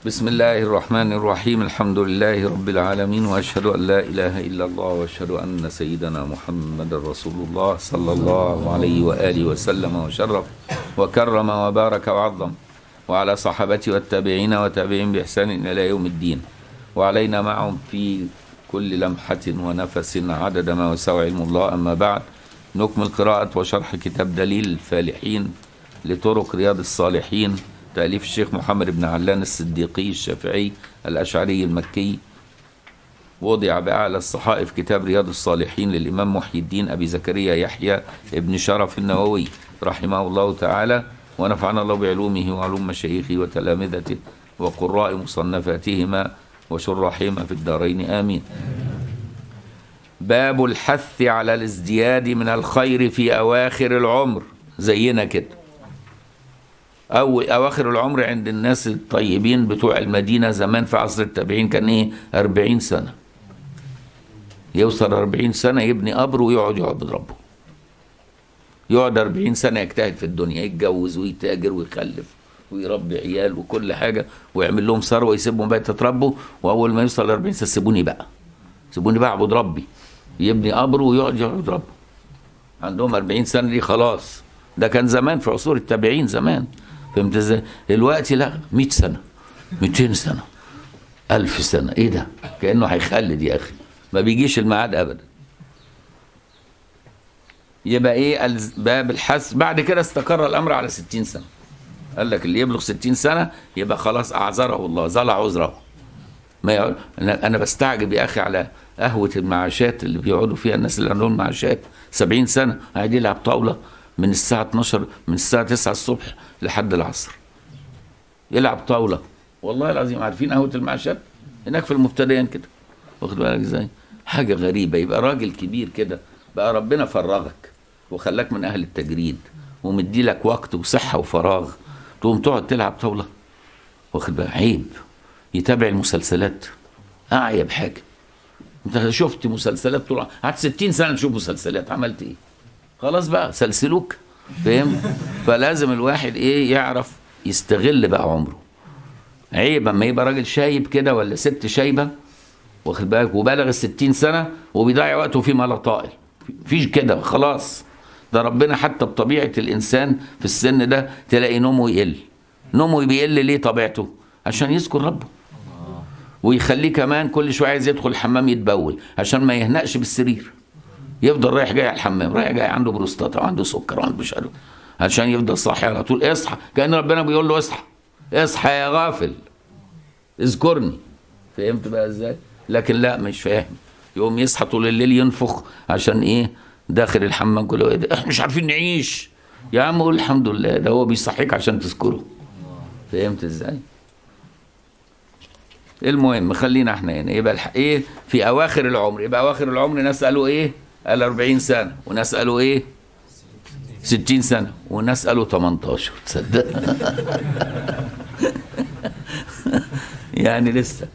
بسم الله الرحمن الرحيم الحمد لله رب العالمين واشهد ان لا اله الا الله واشهد ان سيدنا محمد رسول الله صلى الله عليه واله وسلم وشرف وكرم وبارك وعظم وعلى صحابته والتابعين وتابعين باحسان الى يوم الدين وعلينا معهم في كل لمحه ونفس عدد ما وسع علم الله اما بعد نكمل قراءه وشرح كتاب دليل الفالحين لطرق رياض الصالحين تأليف الشيخ محمد بن علان الصديقي الشافعي الأشعري المكي وضع بأعلى الصحائف كتاب رياض الصالحين للإمام محي الدين أبي زكريا يحيى ابن شرف النووي رحمه الله تعالى ونفعنا الله بعلومه وعلوم مشايخه وتلامذته وقراء مصنفاتهما وشراحهما في الدارين آمين باب الحث على الازدياد من الخير في أواخر العمر زينا كده أو أواخر العمر عند الناس الطيبين بتوع المدينة زمان في عصر التابعين كان إيه 40 سنة يوصل 40 سنة يبني قبر ويقعد يعبد ربه يقعد 40 سنة يجتهد في الدنيا يتجوز ويتاجر ويخلف ويربي عيال وكل حاجة ويعمل لهم ثروة ويسيبهم بقى يتربوا وأول ما يوصل 40 سنة سيبوني بقى سيبوني بقى أعبد ربي يبني قبر ويقعد يعبد ربه عندهم 40 سنة دي خلاص ده كان زمان في عصور التابعين زمان فهمت ازاي؟ دلوقتي لا 100 سنه 200 سنه 1000 سنه ايه ده؟ كانه هيخلد يا اخي ما بيجيش الميعاد ابدا يبقى ايه باب الحث بعد كده استقر الامر على 60 سنه قال لك اللي يبلغ 60 سنه يبقى خلاص اعذره الله زلع عذره ما يقعد انا بستعجب يا اخي على قهوه المعاشات اللي بيقعدوا فيها الناس اللي عندهم معاشات 70 سنه قاعد يلعب طاوله من الساعة 12 من الساعة 9 الصبح لحد العصر يلعب طاولة والله العظيم عارفين قهوة المعاشات هناك في المبتدئين كده واخد بالك ازاي حاجة غريبة يبقى راجل كبير كده بقى ربنا فرغك وخلاك من أهل التجريد ومدي لك وقت وصحة وفراغ تقوم تقعد تلعب طاولة واخد بالك عيب يتابع المسلسلات أعيب حاجة انت شفت مسلسلات طول قعدت 60 سنة تشوف مسلسلات عملت ايه؟ خلاص بقى سلسلوك فاهم فلازم الواحد ايه يعرف يستغل بقى عمره عيب اما يبقى راجل شايب كده ولا ست شايبه واخد بالك وبالغ ال 60 سنه وبيضيع وقته فيما لا طائل فيش كده خلاص ده ربنا حتى بطبيعه الانسان في السن ده تلاقي نومه يقل نومه بيقل ليه طبيعته عشان يذكر ربه ويخليه كمان كل شويه عايز يدخل الحمام يتبول عشان ما يهنقش بالسرير يفضل رايح جاي على الحمام رايح جاي عنده بروستاتا وعنده سكر وعنده مش عارف عشان يفضل صاحي على طول اصحى كان ربنا بيقول له اصحى اصحى يا غافل اذكرني فهمت بقى ازاي لكن لا مش فاهم يقوم يصحى طول الليل ينفخ عشان ايه داخل الحمام كله ايه احنا مش عارفين نعيش يا عم قول الحمد لله ده هو بيصحيك عشان تذكره فهمت ازاي المهم خلينا احنا هنا يبقى ايه في اواخر العمر يبقى اواخر العمر نساله ايه قال 40 سنة وناس قالوا ايه 60 سنة وناس قالوا 18 تصدق يعني لسه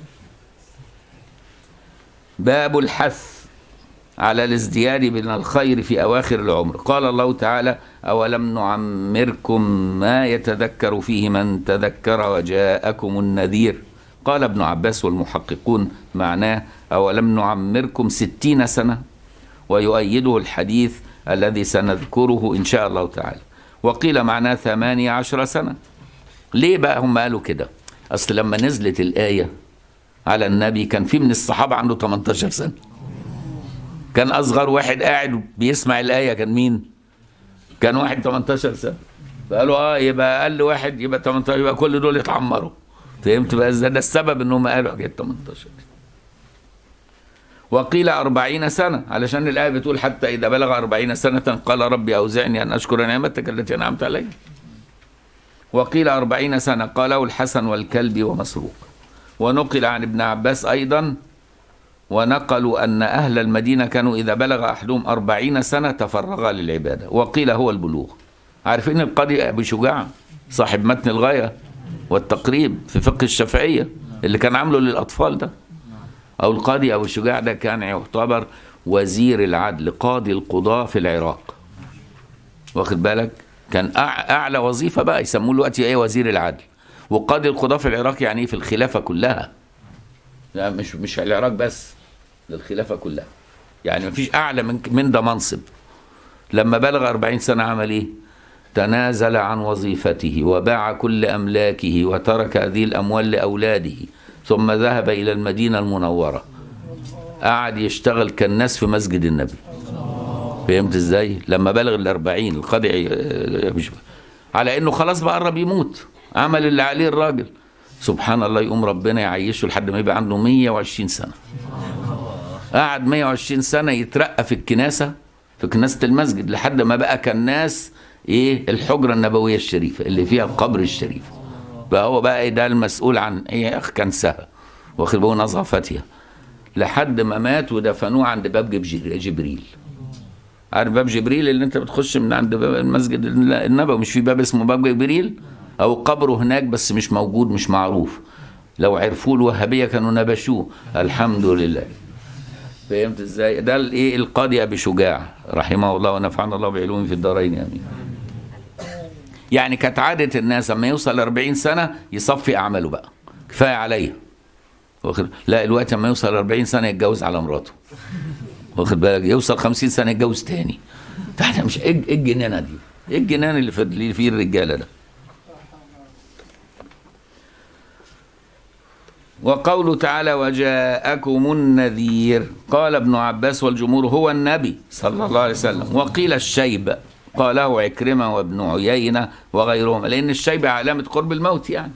باب الحث على الازدياد من الخير في أواخر العمر قال الله تعالى أولم نعمركم ما يتذكر فيه من تذكر وجاءكم النذير قال ابن عباس والمحققون معناه أولم نعمركم ستين سنة ويؤيده الحديث الذي سنذكره إن شاء الله تعالى وقيل معناه ثمانية عشر سنة ليه بقى هم قالوا كده أصل لما نزلت الآية على النبي كان في من الصحابة عنده 18 سنة كان أصغر واحد قاعد بيسمع الآية كان مين كان واحد 18 سنة فقالوا اه يبقى أقل واحد يبقى 18 يبقى كل دول يتعمروا فهمت بقى ازاي ده السبب ان هم قالوا حاجات 18 وقيل أربعين سنة علشان الآية بتقول حتى إذا بلغ أربعين سنة قال ربي أوزعني أن أشكر نعمتك التي أنعمت علي وقيل أربعين سنة قاله الحسن والكلبي ومسروق ونقل عن ابن عباس أيضا ونقلوا أن أهل المدينة كانوا إذا بلغ أحدهم أربعين سنة تفرغا للعبادة وقيل هو البلوغ عارفين القاضي أبي شجاع صاحب متن الغاية والتقريب في فقه الشافعية اللي كان عامله للأطفال ده أو القاضي أبو الشجاع ده كان يعتبر وزير العدل قاضي القضاة في العراق واخد بالك كان أعلى وظيفة بقى يسموه دلوقتي إيه وزير العدل وقاضي القضاة في العراق يعني ايه في الخلافة كلها لا مش مش العراق بس للخلافة كلها يعني مفيش أعلى من من ده منصب لما بلغ 40 سنة عمل ايه تنازل عن وظيفته وباع كل أملاكه وترك هذه الأموال لأولاده ثم ذهب إلى المدينة المنورة قعد يشتغل كالناس في مسجد النبي فهمت ازاي لما بلغ الأربعين القاضي آه، مش على انه خلاص بقى قرب يموت عمل اللي عليه الراجل سبحان الله يقوم ربنا يعيشه لحد ما يبقى عنده 120 سنة قعد 120 سنة يترقى في الكناسة في كناسة المسجد لحد ما بقى كالناس ايه الحجرة النبوية الشريفة اللي فيها القبر الشريف بقى هو بقى إيه ده المسؤول عن ايه كنسها واخد باله نظافتها لحد ما مات ودفنوه عند باب جبريل جبريل عارف باب جبريل اللي انت بتخش من عند باب المسجد النبوي مش في باب اسمه باب جبريل او قبره هناك بس مش موجود مش معروف لو عرفوه الوهابيه كانوا نبشوه الحمد لله فهمت ازاي ده الايه القاضي ابي شجاع رحمه الله ونفعنا الله بعلومه في الدارين امين يعني كانت عاده الناس لما يوصل 40 سنه يصفي اعماله بقى كفايه عليا واخد لا الوقت لما يوصل 40 سنه يتجوز على مراته واخد بالك يوصل 50 سنه يتجوز تاني ده مش ايه إيه الجنانه دي ايه الجنان اللي في اللي فيه الرجاله ده وقوله تعالى وجاءكم النذير قال ابن عباس والجمهور هو النبي صلى الله عليه وسلم وقيل الشيب قاله عكرمة وابن عيينة وغيرهم لأن الشيب علامة قرب الموت يعني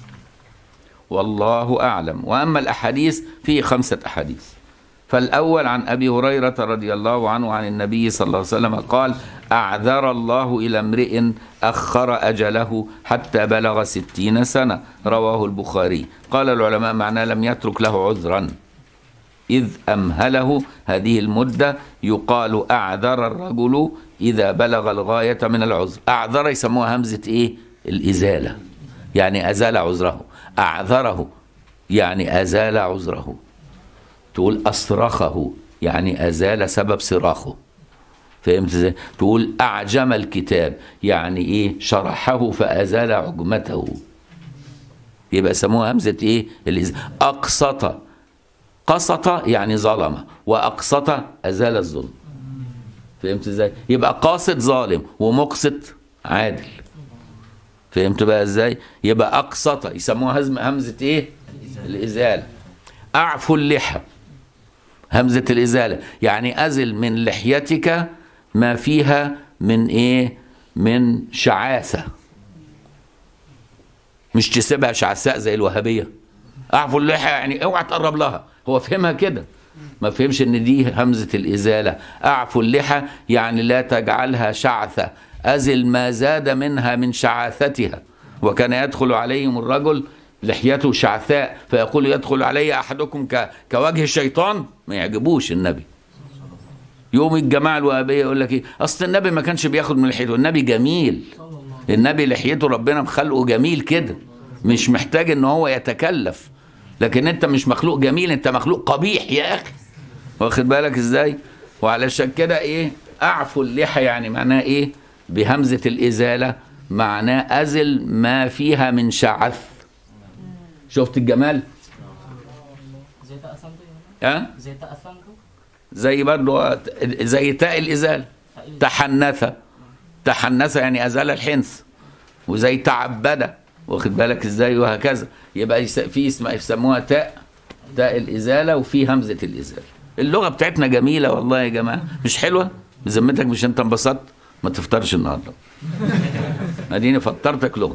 والله أعلم وأما الأحاديث فيه خمسة أحاديث فالأول عن أبي هريرة رضي الله عنه عن النبي صلى الله عليه وسلم قال أعذر الله إلى امرئ أخر أجله حتى بلغ ستين سنة رواه البخاري قال العلماء معناه لم يترك له عذرا إذ أمهله هذه المدة يقال أعذر الرجل إذا بلغ الغاية من العذر أعذر يسموها همزة إيه الإزالة يعني أزال عذره أعذره يعني أزال عذره تقول أصرخه يعني أزال سبب صراخه فهمت ازاي؟ تقول أعجم الكتاب يعني إيه شرحه فأزال عجمته يبقى سموها همزة إيه الإز... أقسط قسط يعني ظلم وأقسط أزال الظلم فهمت ازاي؟ يبقى قاسط ظالم ومقسط عادل فهمت بقى ازاي؟ يبقى أقسط يسموها هزم همزة إيه؟ الإزالة أعفو اللحى همزة الإزالة يعني أزل من لحيتك ما فيها من إيه من شعاثة مش تسيبها شعثاء زي الوهابية أعفو اللحى يعني اوعى تقرب لها هو فهمها كده ما فهمش ان دي همزة الإزالة أعفو اللحى يعني لا تجعلها شعثة أزل ما زاد منها من شعاثتها وكان يدخل عليهم الرجل لحيته شعثاء فيقول يدخل علي احدكم ك... كوجه الشيطان ما يعجبوش النبي يوم الجماعه الوهابيه يقول لك ايه اصل النبي ما كانش بياخد من لحيته النبي جميل النبي لحيته ربنا مخلقه جميل كده مش محتاج ان هو يتكلف لكن انت مش مخلوق جميل انت مخلوق قبيح يا اخي واخد بالك ازاي وعلشان كده ايه اعفو اللحى يعني معناه ايه بهمزه الازاله معناه ازل ما فيها من شعث شفت الجمال زي تأثمت يا ها زي تأثمت زي برضه زي تاء الازال تحنث تحنث يعني ازال الحنث وزي تعبد واخد بالك ازاي وهكذا يبقى يس- في اسم يسموها تاء تاء الازاله وفي همزه الازاله اللغه بتاعتنا جميله والله يا جماعه مش حلوه بذمتك مش انت انبسطت ما تفطرش النهارده اديني فطرتك لغه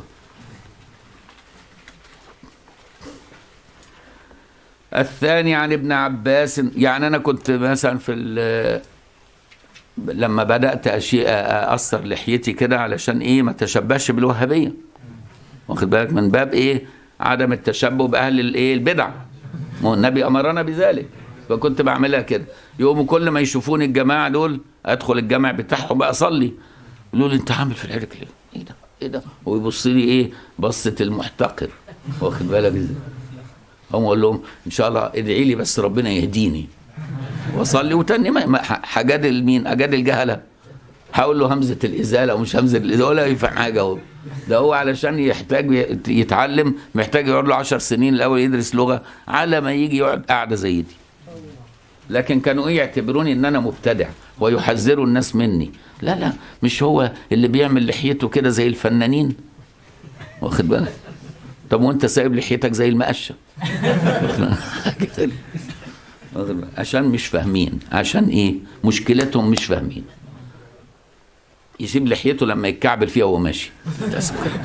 الثاني عن ابن عباس يعني انا كنت مثلا في ال- لما بدات اشيء اقصر لحيتي كده علشان ايه ما تشبهش بالوهابيه واخد بالك من باب ايه عدم التشبه باهل الايه البدع ما هو النبي امرنا بذلك فكنت بعملها كده يقوموا كل ما يشوفوني الجماعه دول ادخل الجامع بتاعهم بقى اصلي يقولوا لي انت عامل في العرق ليه؟ ايه ده؟ ايه ده؟ ويبص لي ايه؟ بصه المحتقر واخد بالك ازاي؟ هم اقول لهم ان شاء الله ادعي لي بس ربنا يهديني واصلي وتاني ما ما- ح- هجادل مين؟ اجادل جهله هقول له همزه الازاله ومش همزه الازاله ولا يفهم حاجه هو ده هو علشان يحتاج يتعلم محتاج يقعد له 10 سنين الاول يدرس لغه على ما يجي يقعد قاعده زي دي لكن كانوا ايه يعتبروني ان انا مبتدع ويحذروا الناس مني لا لا مش هو اللي بيعمل لحيته كده زي الفنانين واخد بالك طب وانت سايب لحيتك زي المقشه واخد بالك؟ عشان مش فاهمين عشان ايه مشكلتهم مش فاهمين يسيب لحيته لما يتكعبل فيها وهو ماشي بس كده.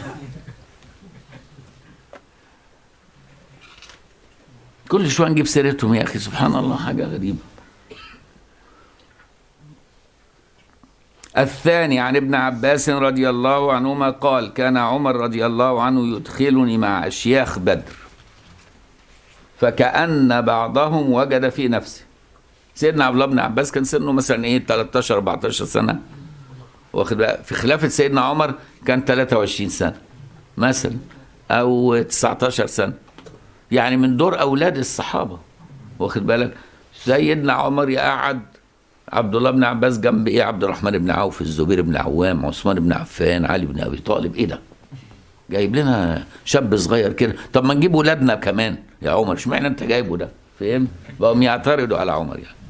كل شويه نجيب سيرتهم يا اخي سبحان الله حاجه غريبه الثاني عن ابن عباس رضي الله عنهما قال كان عمر رضي الله عنه يدخلني مع اشياخ بدر فكأن بعضهم وجد في نفسه سيدنا عبد الله بن عباس كان سنه مثلا ايه 13 14 سنه واخد بالك؟ في خلافه سيدنا عمر كان 23 سنه مثلا او 19 سنه يعني من دور اولاد الصحابه واخد بالك سيدنا عمر يقعد عبد الله بن عباس جنب ايه عبد الرحمن بن عوف الزبير بن عوام عثمان بن عفان علي بن ابي طالب ايه ده جايب لنا شاب صغير كده طب ما نجيب ولادنا كمان يا عمر اشمعنى انت جايبه ده فهمت بقوا يعترضوا على عمر يعني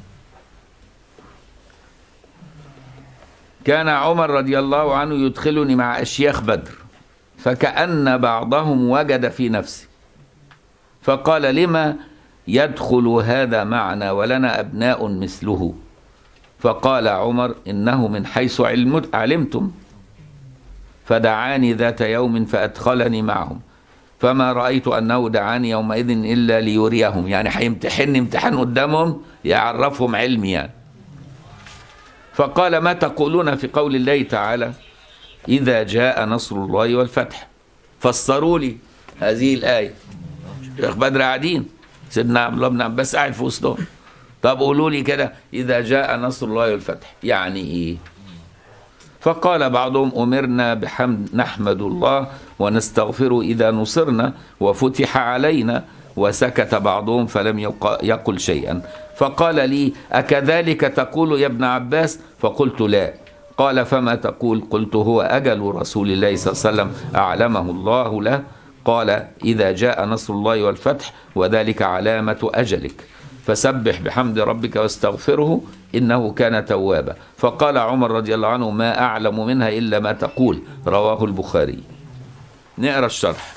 كان عمر رضي الله عنه يدخلني مع اشياخ بدر فكأن بعضهم وجد في نفسه فقال لما يدخل هذا معنا ولنا أبناء مثله فقال عمر إنه من حيث علمت علمتم فدعاني ذات يوم فأدخلني معهم فما رأيت أنه دعاني يومئذ إلا ليريهم يعني هيمتحني امتحان قدامهم يعرفهم علمي يعني فقال ما تقولون في قول الله تعالى إذا جاء نصر الله والفتح فسروا لي هذه الآية شيخ بدر قاعدين سيدنا عبد الله بن عباس قاعد في وسطهم طب قولوا لي كده إذا جاء نصر الله والفتح يعني إيه فقال بعضهم أمرنا بحمد نحمد الله ونستغفره إذا نصرنا وفتح علينا وسكت بعضهم فلم يق- يقل شيئا فقال لي أكذلك تقول يا ابن عباس فقلت لا قال فما تقول قلت هو أجل رسول الله صلى الله عليه وسلم أعلمه الله له قال إذا جاء نصر الله والفتح وذلك علامة أجلك فسبح بحمد ربك واستغفره إنه كان توابا فقال عمر رضي الله عنه ما أعلم منها إلا ما تقول رواه البخاري نقرأ الشرح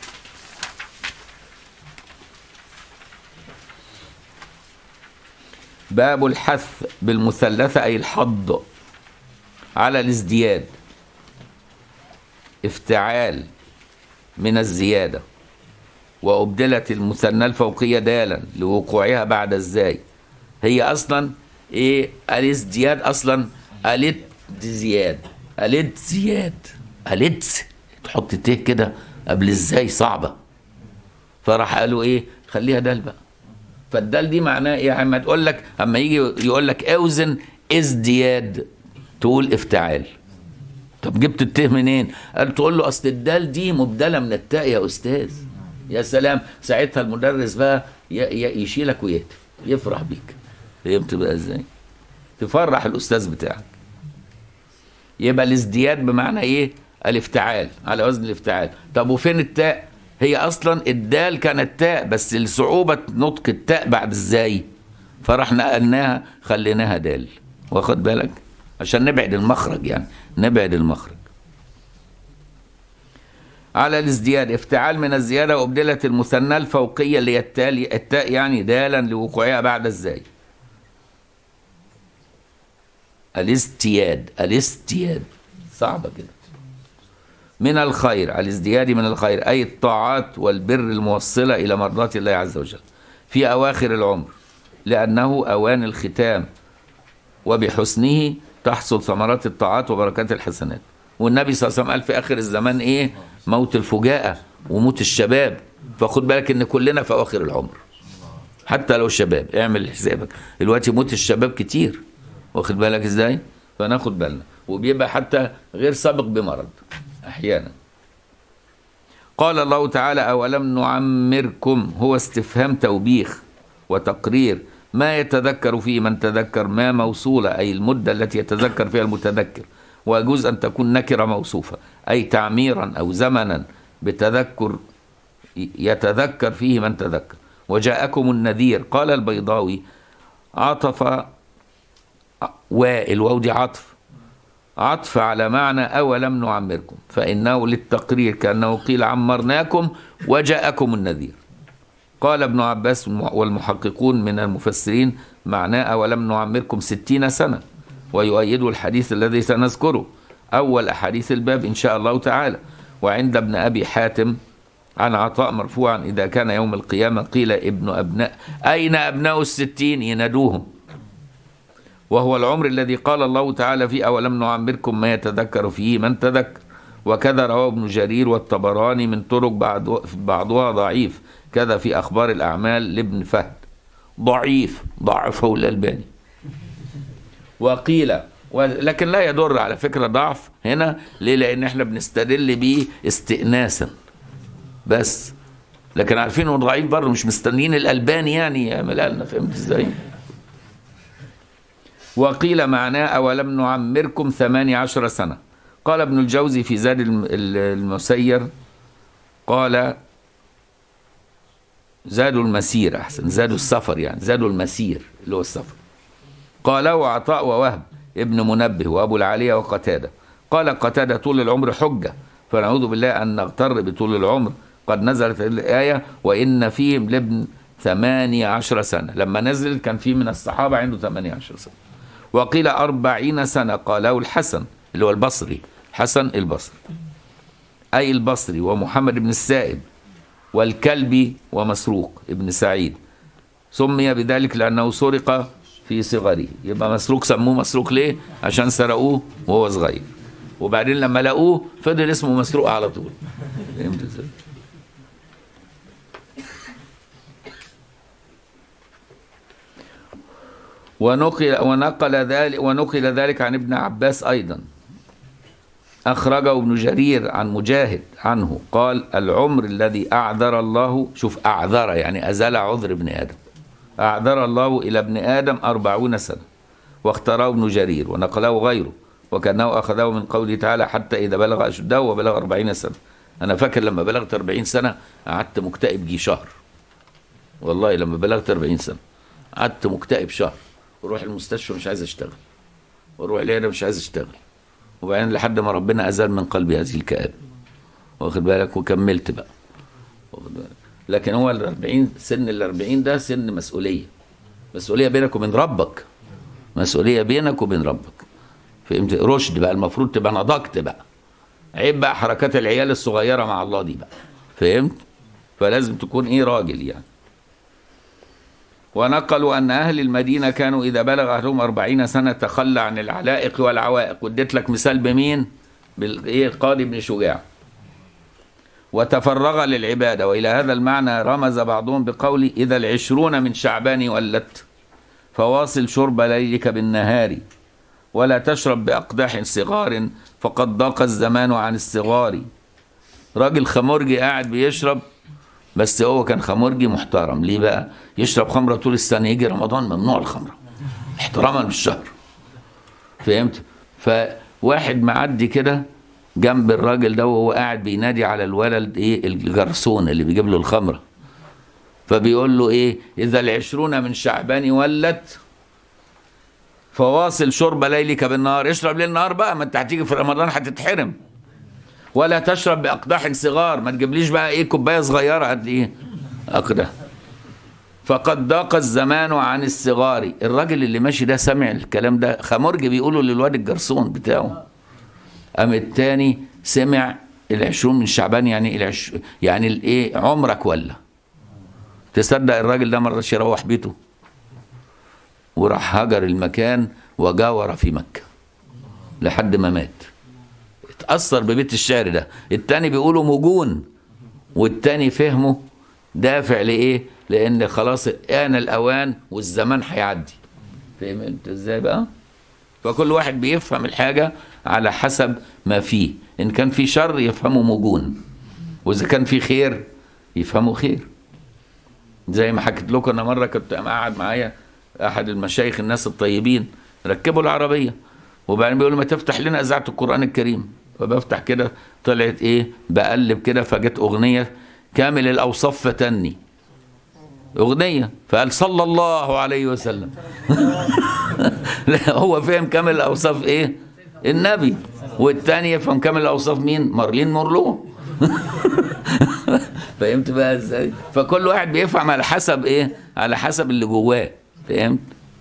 باب الحث بالمثلثة أي الحض على الازدياد افتعال من الزيادة وأبدلت المثنى الفوقية دالا لوقوعها بعد الزاي هي أصلا إيه الازدياد أصلا ألت زياد ألت زياد ألت تحط ت كده قبل الزاي صعبة فراح قالوا إيه خليها دال بقى فالدال دي معناه ايه اما تقول لك اما يجي يقول لك اوزن ازدياد تقول افتعال طب جبت الته منين قال تقول له اصل الدال دي مبدله من التاء يا استاذ يا سلام ساعتها المدرس بقى ي- ي- يشيلك ويهتف يفرح بيك فهمت بقى ازاي تفرح الاستاذ بتاعك يبقى الازدياد بمعنى ايه الافتعال على وزن الافتعال طب وفين التاء هي اصلا الدال كانت تاء بس لصعوبة نطق التاء بعد ازاي فراح نقلناها خليناها دال واخد بالك عشان نبعد المخرج يعني نبعد المخرج على الازدياد افتعال من الزيادة وابدلت المثنى الفوقية اللي هي التالي التاء يعني دالا لوقوعها بعد الزاي الاستياد الاستياد صعبة كده من الخير على الازدياد من الخير أي الطاعات والبر الموصلة إلى مرضات الله عز وجل في أواخر العمر لأنه أوان الختام وبحسنه تحصل ثمرات الطاعات وبركات الحسنات والنبي صلى الله عليه وسلم قال في آخر الزمان إيه موت الفجاءة وموت الشباب فخد بالك إن كلنا في أواخر العمر حتى لو شباب اعمل حسابك دلوقتي موت الشباب كتير واخد بالك ازاي فناخد بالنا وبيبقى حتى غير سابق بمرض احيانا قال الله تعالى اولم نعمركم هو استفهام توبيخ وتقرير ما يتذكر فيه من تذكر ما موصولة أي المدة التي يتذكر فيها المتذكر ويجوز أن تكون نكرة موصوفة أي تعميرا أو زمنا بتذكر يتذكر فيه من تذكر وجاءكم النذير قال البيضاوي عطف والواو دي عطف عطف على معنى أولم نعمركم فإنه للتقرير كأنه قيل عمرناكم وجاءكم النذير قال ابن عباس والمحققون من المفسرين معناه أولم نعمركم ستين سنة ويؤيد الحديث الذي سنذكره أول أحاديث الباب إن شاء الله تعالى وعند ابن أبي حاتم عن عطاء مرفوعا إذا كان يوم القيامة قيل ابن أبناء أين أبناء الستين ينادوهم وهو العمر الذي قال الله تعالى فيه أولم نعمركم ما يتذكر فيه من تذكر وكذا رواه ابن جرير والطبراني من طرق بعض بعضها ضعيف كذا في أخبار الأعمال لابن فهد ضعيف ضعفه الألباني وقيل لكن لا يضر على فكرة ضعف هنا ليه لأن احنا بنستدل بيه استئناسا بس لكن عارفين انه ضعيف برضه مش مستنيين الألباني يعني يعملها لنا فهمت ازاي؟ وقيل معناه أولم نعمركم ثماني عشر سنة قال ابن الجوزي في زاد المسير قال زادوا المسير أحسن زادوا السفر يعني زادوا المسير اللي هو السفر قاله عطاء ووهب ابن منبه وأبو العالية وقتادة قال قتادة طول العمر حجة فنعوذ بالله أن نغتر بطول العمر قد نزلت الآية وإن فيهم لابن ثمانية عشر سنة لما نزل كان في من الصحابة عنده ثمانية عشر سنة وقيل أربعين سنة قاله الحسن اللي هو البصري حسن البصري أي البصري ومحمد بن السائب والكلبي ومسروق ابن سعيد سمي بذلك لأنه سرق في صغره يبقى مسروق سموه مسروق ليه عشان سرقوه وهو صغير وبعدين لما لقوه فضل اسمه مسروق على طول فهمت ازاي ونقل ونقل ذلك ونقل ذلك عن ابن عباس ايضا اخرجه ابن جرير عن مجاهد عنه قال العمر الذي اعذر الله شوف اعذر يعني ازال عذر ابن ادم اعذر الله الى ابن ادم أربعون سنه واختاره ابن جرير ونقله غيره وكانه اخذه من قوله تعالى حتى اذا بلغ اشده وبلغ أربعين سنه انا فاكر لما بلغت أربعين سنه قعدت مكتئب جي شهر والله لما بلغت أربعين سنه قعدت مكتئب شهر واروح المستشفى مش عايز اشتغل واروح العياده مش عايز اشتغل وبعدين لحد ما ربنا ازال من قلبي هذه الكآبه واخد بالك وكملت بقى واخد بالك لكن هو ال 40 سن ال 40 ده سن مسؤوليه مسؤوليه بينك وبين ربك مسؤوليه بينك وبين ربك فهمت رشد بقى المفروض تبقى نضجت بقى عيب بقى حركات العيال الصغيره مع الله دي بقى فهمت فلازم تكون ايه راجل يعني ونقلوا أن أهل المدينة كانوا إذا بلغ أهلهم أربعين سنة تخلى عن العلائق والعوائق واديت لك مثال بمين بالإيه القاضي بن شجاع وتفرغ للعبادة وإلى هذا المعنى رمز بعضهم بقول إذا العشرون من شعبان ولت فواصل شرب ليلك بالنهار ولا تشرب بأقداح صغار فقد ضاق الزمان عن الصغار راجل خمرجي قاعد بيشرب بس هو كان خمرجي محترم ليه بقى يشرب خمرة طول السنة يجي رمضان ممنوع الخمرة احتراما بالشهر فهمت فواحد معدي كده جنب الراجل ده وهو قاعد بينادي على الولد ايه الجرسون اللي بيجيب له الخمرة فبيقول له ايه اذا العشرون من شعبان ولت فواصل شرب ليلك بالنهار اشرب ليل نهار بقى ما انت هتيجي في رمضان هتتحرم ولا تشرب باقداح صغار ما تجيبليش بقى ايه كوبايه صغيره قد ايه اقدح فقد ضاق الزمان عن الصغار الراجل اللي ماشي ده سمع الكلام ده خمرج بيقوله للواد الجرسون بتاعه قام التاني سمع العشرون من شعبان يعني العش يعني الايه عمرك ولا تصدق الراجل ده مرة يروح بيته وراح هجر المكان وجاور في مكة لحد ما مات اتأثر ببيت الشعر ده التاني بيقولوا مجون والتاني فهمه دافع لإيه لأن خلاص آن الأوان والزمان هيعدي فاهم انت ازاي بقى فكل واحد بيفهم الحاجة على حسب ما فيه إن كان في شر يفهمه مجون وإذا كان في خير يفهمه خير زي ما حكيت لكم أنا مرة كنت قاعد معايا أحد المشايخ الناس الطيبين ركبوا العربية وبعدين بيقول ما تفتح لنا إذاعة القرآن الكريم فبفتح كده طلعت ايه بقلب كده فجت اغنيه كامل الاوصاف فتني اغنيه فقال صلى الله عليه وسلم لا هو فهم كامل الاوصاف ايه النبي والتاني يفهم كامل الاوصاف مين مارلين مورلو فهمت بقى ازاي فكل واحد بيفهم على حسب ايه على حسب اللي جواه فهمت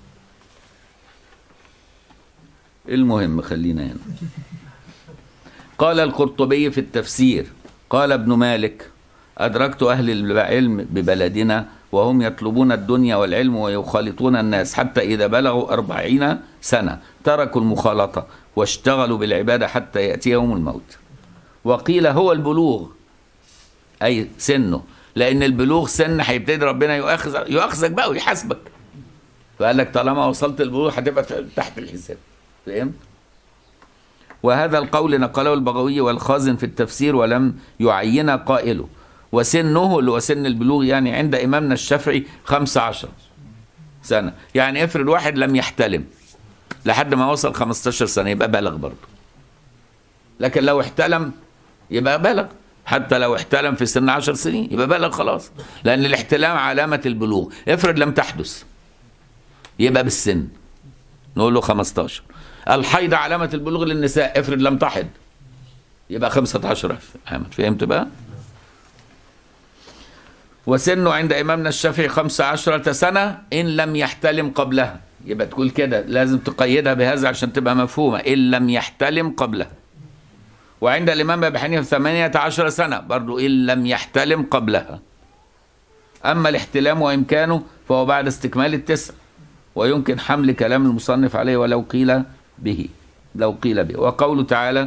المهم خلينا هنا قال القرطبي في التفسير قال ابن مالك أدركت أهل العلم ببلدنا وهم يطلبون الدنيا والعلم ويخالطون الناس حتى إذا بلغوا أربعين سنة تركوا المخالطة واشتغلوا بالعبادة حتى يأتيهم الموت وقيل هو البلوغ أي سنه لأن البلوغ سن هيبتدي ربنا يؤاخذ يؤاخذك بقى ويحاسبك فقال لك طالما وصلت البلوغ هتبقى تحت الحساب فهمت؟ وهذا القول نقله البغوي والخازن في التفسير ولم يعين قائله وسنه اللي هو سن البلوغ يعني عند إمامنا الشافعي خمسة عشر سنة يعني افرض واحد لم يحتلم لحد ما وصل 15 سنة يبقى بلغ برضه لكن لو احتلم يبقى بلغ حتى لو احتلم في سن 10 سنين يبقى بلغ خلاص لأن الاحتلام علامة البلوغ افرض لم تحدث يبقى بالسن نقول له 15 الحيض علامة البلوغ للنساء افرض لم تحض يبقى 15 عام فهمت بقى وسنه عند إمامنا الشافعي 15 سنة إن لم يحتلم قبلها يبقى تقول كده لازم تقيدها بهذا عشان تبقى مفهومة إن لم يحتلم قبلها وعند الإمام أبي حنيفة 18 سنة برضو إن لم يحتلم قبلها أما الاحتلام وإمكانه فهو بعد استكمال التسع ويمكن حمل كلام المصنف عليه ولو قيل به لو قيل به وقوله تعالى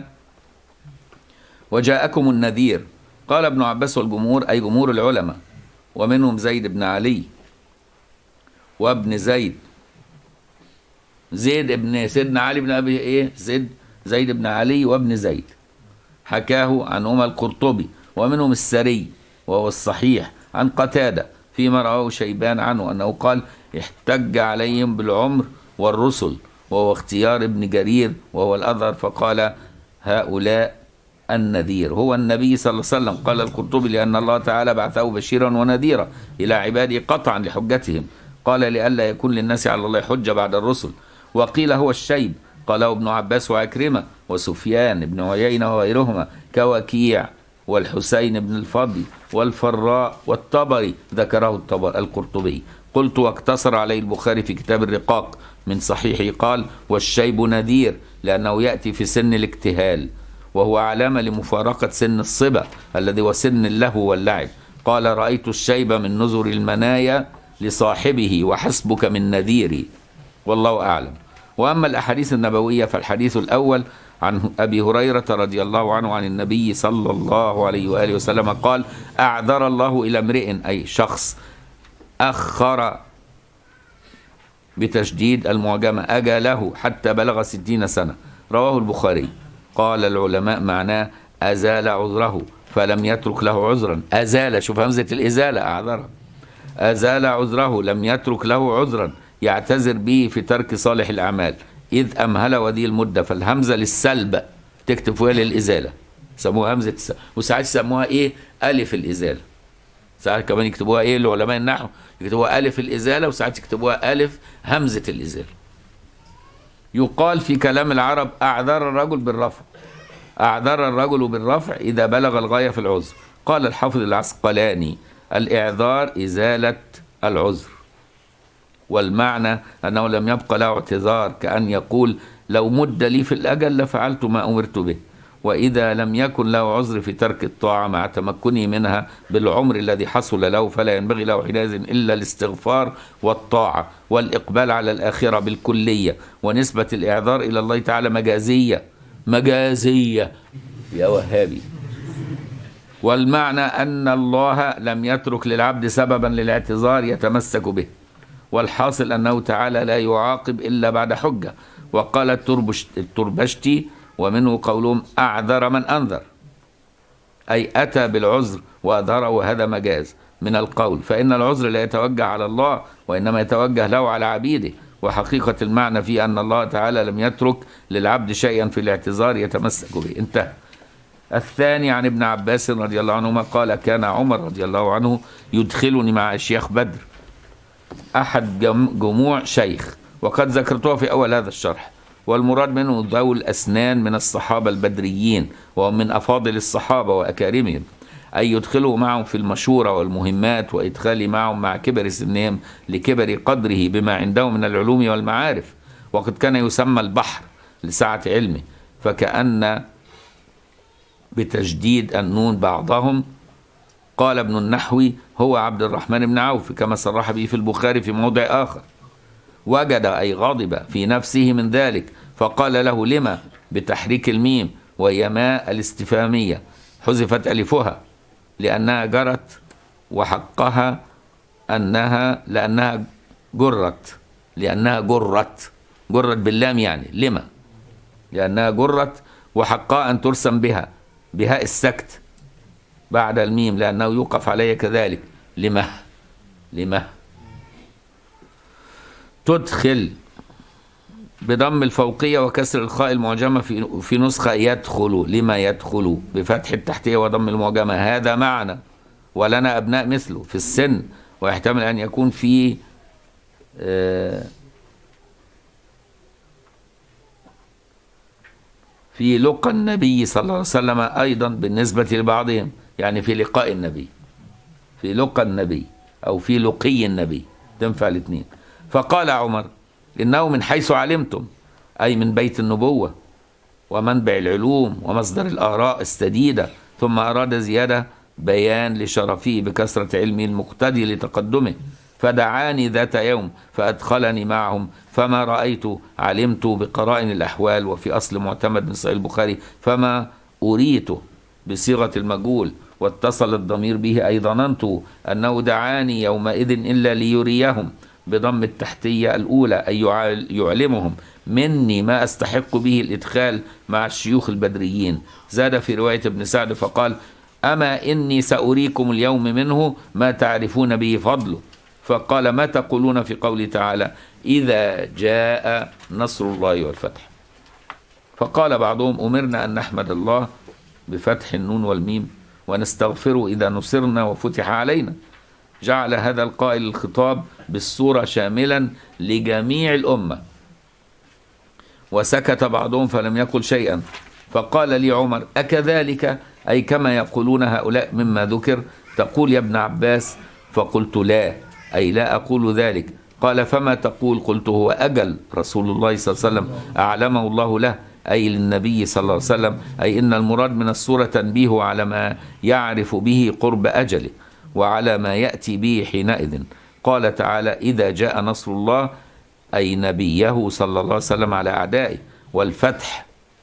وجاءكم النذير قال ابن عباس والجمهور أي جمهور العلماء ومنهم زيد بن علي وابن زيد زيد ابن سيدنا علي بن ابي ايه زيد زيد بن علي وابن زيد حكاه عنهما القرطبي ومنهم السري وهو الصحيح عن قتاده فيما رواه شيبان عنه انه قال احتج عليهم بالعمر والرسل وهو اختيار ابن جرير وهو الاظهر فقال هؤلاء النذير هو النبي صلى الله عليه وسلم قال القرطبي لأن الله تعالى بعثه بشيرا ونذيرا إلى عباده قطعا لحجتهم قال لئلا يكون للناس على الله حجة بعد الرسل وقيل هو الشيب قاله ابن عباس وعكرمة وسفيان بن عيينة وغيرهما كوكيع والحسين بن الفضل والفراء والطبري ذكره الطبر القرطبي قلت واقتصر عليه البخاري في كتاب الرقاق من صحيحه قال والشيب نذير لأنه يأتي في سن الاكتهال وهو علامة لمفارقة سن الصبا الذي هو سن اللهو واللعب قال رأيت الشيب من نذر المنايا لصاحبه وحسبك من نذيري والله أعلم وأما الأحاديث النبوية فالحديث الأول عن أبي هريرة رضي الله عنه عن النبي صلى الله عليه وآله وسلم قال أعذر الله إلى امرئ أي شخص أخر بتشديد المعجمة أجله حتى بلغ ستين سنة رواه البخاري قال العلماء معناه أزال عذره فلم يترك له عذرا أزال شوف همزة الإزالة أعذره أزال عذره لم يترك له عذرا يعتذر به في ترك صالح الأعمال إذ أمهل ودي المدة فالهمزة للسلب تكتب فيها للإزالة سموها همزة السلب وساعات يسموها إيه ألف الإزالة ساعات كمان يكتبوها إيه العلماء النحو يكتبوها ألف الإزالة وساعات يكتبوها ألف همزة الإزالة يقال في كلام العرب أعذر الرجل بالرفع أعذر الرجل بالرفع إذا بلغ الغاية في العذر قال الحافظ العسقلاني الإعذار إزالة العذر والمعنى أنه لم يبقى له اعتذار كأن يقول لو مد لي في الأجل لفعلت ما أمرت به وإذا لم يكن له عذر في ترك الطاعة مع تمكنه منها بالعمر الذي حصل له فلا ينبغي له حينئذ إلا الاستغفار والطاعة والإقبال على الآخرة بالكلية ونسبة الإعذار إلى الله تعالى مجازية مجازية يا وهابي والمعنى أن الله لم يترك للعبد سببا للاعتذار يتمسك به والحاصل أنه تعالى لا يعاقب إلا بعد حجة وقال التربشتي ومنه قولهم أعذر من أنذر أي أتى بالعذر وأظهره وهذا مجاز من القول فإن العذر لا يتوجه على الله وإنما يتوجه له على عبيده وحقيقة المعنى في أن الله تعالى لم يترك للعبد شيئا في الاعتذار يتمسك به انتهى الثاني عن ابن عباس رضي الله عنهما قال كان عمر رضي الله عنه يدخلني مع أشياخ بدر أحد جم- جموع شيخ وقد ذكرتها في أول هذا الشرح والمراد منه ذوي الأسنان من الصحابة البدريين وهم من أفاضل الصحابة وأكارمهم أي يدخلوا معهم في المشورة والمهمات وإدخالي معهم مع كبر سنهم لكبر قدره بما عنده من العلوم والمعارف وقد كان يسمى البحر لسعة علمه فكأن بتجديد النون بعضهم قال ابن النحوي هو عبد الرحمن بن عوف كما صرح به في البخاري في موضع آخر وجد أي غضب في نفسه من ذلك فقال له لما بتحريك الميم وهي ماء الاستفهامية حذفت ألفها لأنها جرت وحقها أنها لأنها جرت لأنها جرت جرت باللام يعني لما لأنها جرت وحقها أن ترسم بها بهاء السكت بعد الميم لأنه يوقف عليه كذلك لمه لمه تدخل بضم الفوقية وكسر الخاء المعجمة في في نسخة يدخل لما يدخل بفتح التحتية وضم المعجمة هذا معنى ولنا أبناء مثله في السن ويحتمل أن يكون في آه، في لقى النبي صلى الله عليه وسلم أيضا بالنسبة لبعضهم يعني في لقاء النبي في لقى النبي أو في لقي النبي تنفع الاثنين فقال عمر إنه من حيث علمتم أي من بيت النبوة ومنبع العلوم ومصدر الآراء السديدة ثم أراد زيادة بيان لشرفه بكثرة علمه المقتدي لتقدمه فدعاني ذات يوم فأدخلني معهم فما رأيت علمت بقرائن الأحوال وفي أصل معتمد من صحيح البخاري فما أريت بصيغة المجهول واتصل الضمير به أي ظننت أنه دعاني يومئذ إلا ليريهم بضم التحتية الأولى أي يع- يعلمهم مني ما أستحق به الإدخال مع الشيوخ البدريين زاد في رواية ابن سعد فقال أما إني سأريكم اليوم منه ما تعرفون به فضله فقال ما تقولون في قوله تعالى إذا جاء نصر الله والفتح فقال بعضهم أمرنا أن نحمد الله بفتح النون والميم ونستغفره إذا نصرنا وفتح علينا جعل هذا القائل الخطاب بالصورة شاملا لجميع الأمة وسكت بعضهم فلم يقل شيئا فقال لي عمر أكذلك أي كما يقولون هؤلاء مما ذكر تقول يا ابن عباس فقلت لا أي لا أقول ذلك قال فما تقول قلت هو أجل رسول الله صلى الله عليه وسلم أعلمه الله له أي للنبي صلى الله عليه وسلم أي إن المراد من السورة تنبيه على ما يعرف به قرب أجله وعلى ما يأتي به حينئذ قال تعالى إذا جاء نصر الله أي نبيه صلى الله عليه وسلم على أعدائه والفتح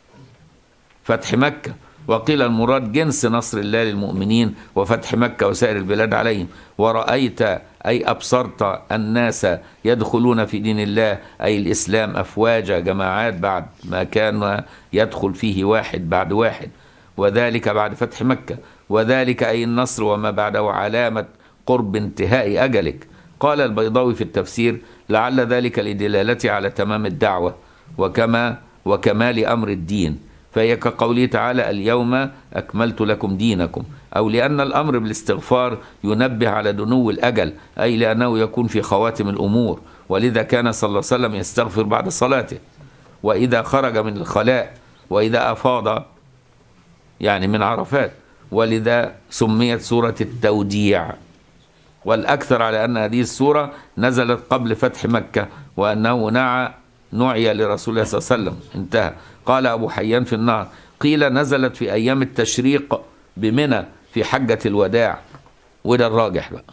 فتح مكة وقيل المراد جنس نصر الله للمؤمنين وفتح مكة وسائر البلاد عليهم ورأيت أي أبصرت الناس يدخلون في دين الله أي الإسلام أفواجا جماعات بعد ما كان يدخل فيه واحد بعد واحد وذلك بعد فتح مكة وذلك أي النصر وما بعده علامة قرب انتهاء أجلك قال البيضاوي في التفسير لعل ذلك لدلالته على تمام الدعوة وكما وكمال أمر الدين فهي كقوله تعالى اليوم أكملت لكم دينكم أو لأن الأمر بالاستغفار ينبه على دنو الأجل أي لأنه يكون في خواتم الأمور ولذا كان صلى الله عليه وسلم يستغفر بعد صلاته وإذا خرج من الخلاء وإذا أفاض يعني من عرفات ولذا سميت سورة التوديع والأكثر على أن هذه السورة نزلت قبل فتح مكة وأنه نعى نعي لرسول الله صلى الله عليه وسلم انتهى قال أبو حيان في النهر قيل نزلت في أيام التشريق بمنى في حجة الوداع وده الراجح بقى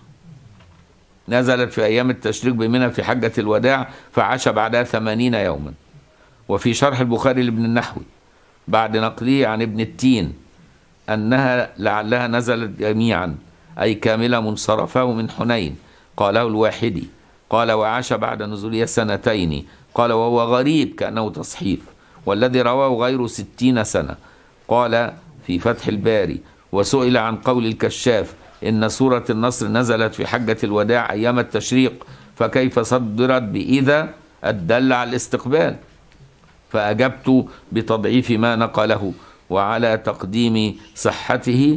نزلت في أيام التشريق بمنى في حجة الوداع فعاش بعدها ثمانين يوما وفي شرح البخاري لابن النحوي بعد نقله عن ابن التين أنها لعلها نزلت جميعا أي كاملة منصرفه من حنين قاله الواحدي قال وعاش بعد نزولها سنتين قال وهو غريب كأنه تصحيف والذي رواه غير ستين سنة قال في فتح الباري وسئل عن قول الكشاف إن سورة النصر نزلت في حجة الوداع أيام التشريق فكيف صدرت بإذا الدل على الاستقبال فأجبت بتضعيف ما نقله وعلى تقديم صحته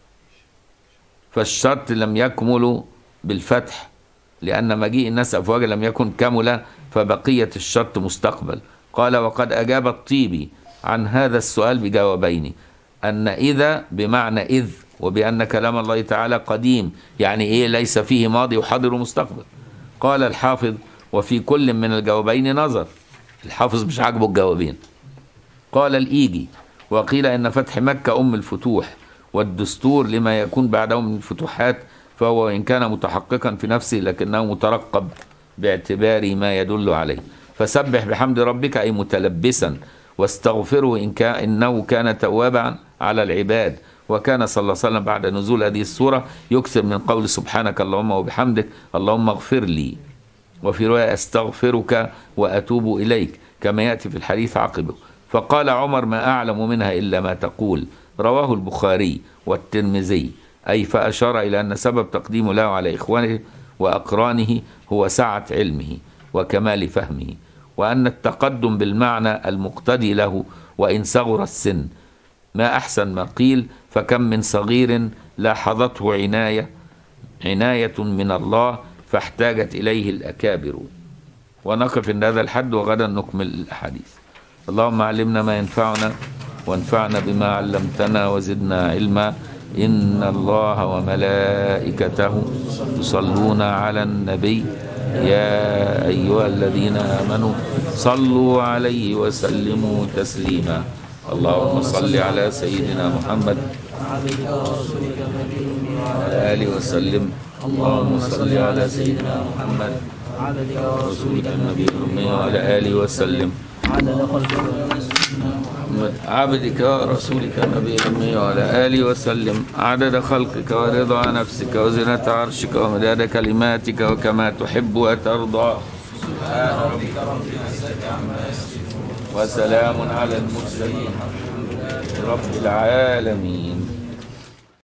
فالشرط لم يكمل بالفتح لأن مجيء الناس أفواجا لم يكن كمل فبقية الشرط مستقبل قال وقد أجاب الطيبي عن هذا السؤال بجوابين أن إذا بمعنى إذ وبأن كلام الله تعالى قديم يعني إيه ليس فيه ماضي وحاضر ومستقبل قال الحافظ وفي كل من الجوابين نظر الحافظ مش عاجبه الجوابين قال الإيجي وقيل إن فتح مكة أم الفتوح والدستور لما يكون بعده من الفتوحات فهو وإن كان متحققا في نفسه لكنه مترقب باعتبار ما يدل عليه فسبح بحمد ربك أي متلبسا واستغفره إن كان إنه كان توابا على العباد وكان صلى الله عليه وسلم بعد نزول هذه السورة يكثر من قول سبحانك اللهم وبحمدك اللهم اغفر لي وفي رواية أستغفرك وأتوب إليك كما يأتي في الحديث عقبه فقال عمر ما أعلم منها إلا ما تقول رواه البخاري والترمذي أي فأشار إلى أن سبب تقديم له على إخوانه وأقرانه هو سعة علمه وكمال فهمه وأن التقدم بالمعنى المقتدي له وإن صغر السن ما أحسن ما قيل فكم من صغير لاحظته عناية عناية من الله فاحتاجت إليه الأكابر ونقف عند هذا الحد وغدا نكمل الأحاديث اللهم علمنا ما ينفعنا وانفعنا بما علمتنا وزدنا علما إن الله وملائكته يصلون على النبي يا أيها الذين آمنوا صلوا عليه وسلموا تسليما اللهم صل على سيدنا محمد وعلى آله وسلم اللهم صل على سيدنا محمد رسولك النبي الأمي وعلى آله وسلم عدد خلقه محمد عبدك ورسولك النبي الأمي وعلى آله وسلم عدد خلقك ورضا نفسك وزنة عرشك ومداد كلماتك وكما تحب وترضى سبحان ربك رب العزة عما يصفون وسلام على المرسلين الحمد لله رب العالمين